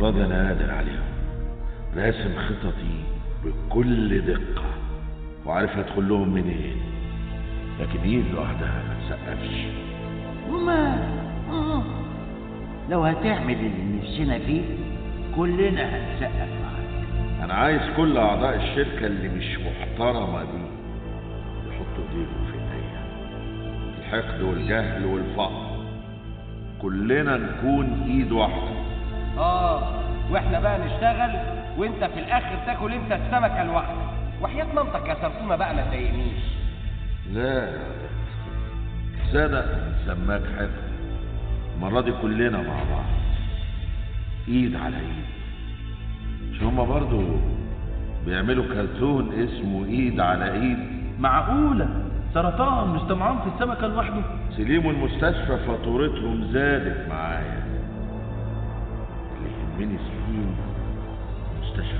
المرة دي أنا قادر عليهم راسم خططي بكل دقة وعارف هدخل لهم منين لكن ايد لوحدها ما تسقفش وما آه. لو هتعمل اللي نفسنا فيه كلنا هنسقف معاك أنا عايز كل أعضاء الشركة اللي مش محترمة دي يحطوا إيديهم في إيديا الحقد والجهل والفقر كلنا نكون إيد واحدة اه واحنا بقى نشتغل وانت في الاخر تاكل انت السمكه لوحدك وحياه مامتك يا سرسومه بقى ما تضايقنيش لا يا ولد. صدق سماك حقد المرة دي كلنا مع بعض ايد على ايد مش هما برضو بيعملوا كرتون اسمه ايد على ايد معقولة سرطان مش طمعان في السمكة لوحده سليم والمستشفى فاتورتهم زادت معايا اللي يهمني سليم مستشفى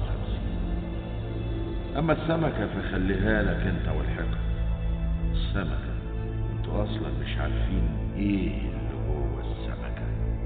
57 اما السمكة فخليها لك انت والحقد السمكة انتوا اصلا مش عارفين ايه اللي جوه السمكة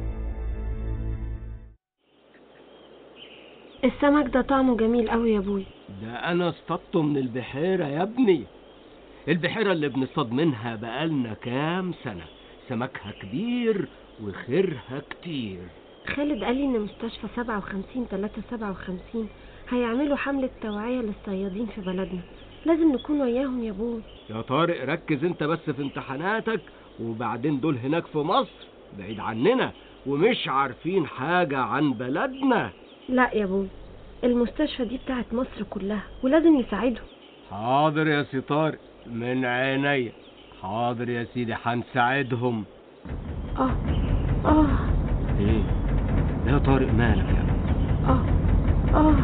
السمك ده طعمه جميل قوي يا ابوي ده انا اصطدته من البحيره يا ابني البحيره اللي بنصطاد منها بقالنا كام سنه سمكها كبير وخيرها كتير خالد قال لي ان مستشفى 57 357 هيعملوا حملة توعية للصيادين في بلدنا لازم نكون وياهم يا ابوي يا طارق ركز انت بس في امتحاناتك وبعدين دول هناك في مصر بعيد عننا ومش عارفين حاجة عن بلدنا لا يا ابوي المستشفى دي بتاعت مصر كلها ولازم نساعدهم حاضر يا سي طارق من عينيا حاضر يا سيدي هنساعدهم اه اه ايه يا طارق مالك يا ابني اه اه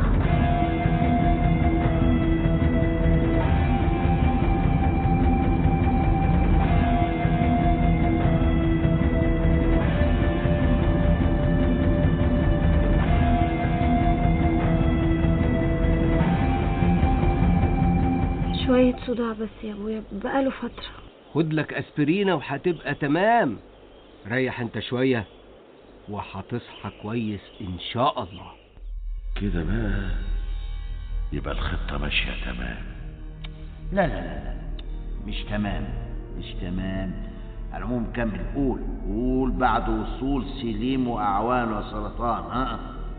شوية صداع بس يا ابويا بقاله فترة خد لك اسبرينة وهتبقى تمام ريح انت شوية وهتصحى كويس ان شاء الله كده بقى يبقى الخطة ماشية تمام لا لا لا لا مش تمام مش تمام على العموم كمل قول قول بعد وصول سليم وأعوان وسرطان ها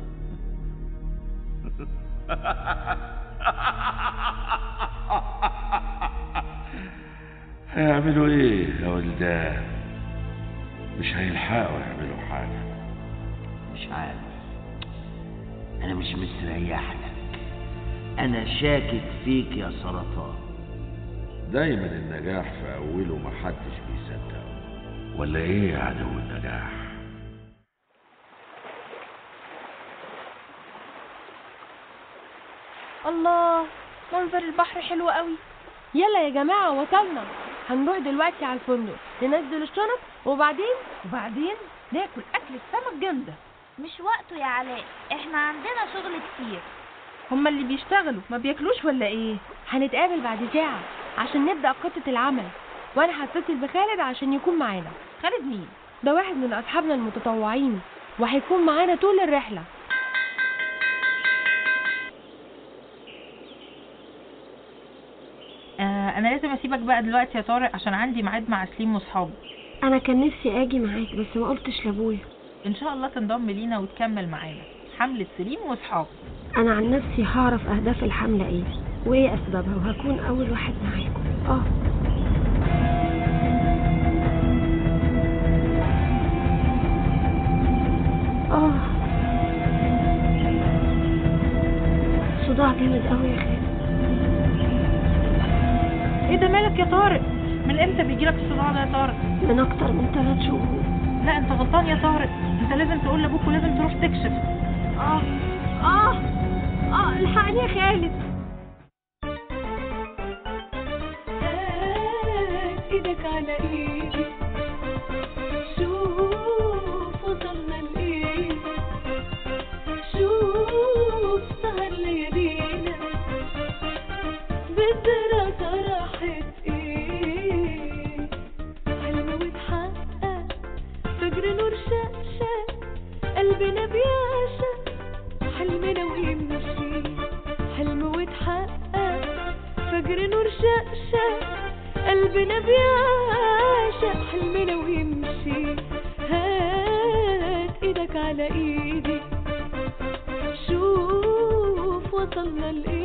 هيعملوا ايه يا ولدان مش هيلحقوا يعملوا حاجة مش عارف أنا مش مستريح لك أنا شاكك فيك يا سرطان دايما النجاح في أوله محدش بيصدقه ولا ايه يا عدو النجاح الله منظر البحر حلو قوي يلا يا جماعة وصلنا هنروح دلوقتي على الفندق ننزل الشنط وبعدين وبعدين ناكل أكل السمك جامدة مش وقته يا علاء احنا عندنا شغل كتير هما اللي بيشتغلوا ما بياكلوش ولا ايه هنتقابل بعد ساعة عشان نبدأ خطة العمل وانا هتصل بخالد عشان يكون معانا خالد مين ده واحد من اصحابنا المتطوعين وهيكون معانا طول الرحلة آه انا لازم اسيبك بقى دلوقتي يا طارق عشان عندي ميعاد مع سليم واصحابه انا كان نفسي اجي معاك بس ما قلتش لابويا ان شاء الله تنضم لينا وتكمل معانا حملة سليم واصحابه انا عن نفسي هعرف اهداف الحملة ايه وايه اسبابها وهكون اول واحد معاكم اه اه صداع جامد قوي يا خالد ايه ده مالك يا طارق من امتى بيجيلك الصداع ده يا طارق من اكتر من ثلاث شهور لا انت غلطان يا طارق انت لازم تقول لابوك ولازم تروح تكشف اه اه اه الحقني يا خالد ايدك على ايدي شوف وصلنا لايه شوف سهر ليالينا بالدراسة راحت ايه حلم واتحقق فجر نور شقشق قلبنا بيعشق الفجر نور شقشق قلبنا بيعشق حلمنا ويمشي هات ايدك على ايدي شوف وصلنا لايه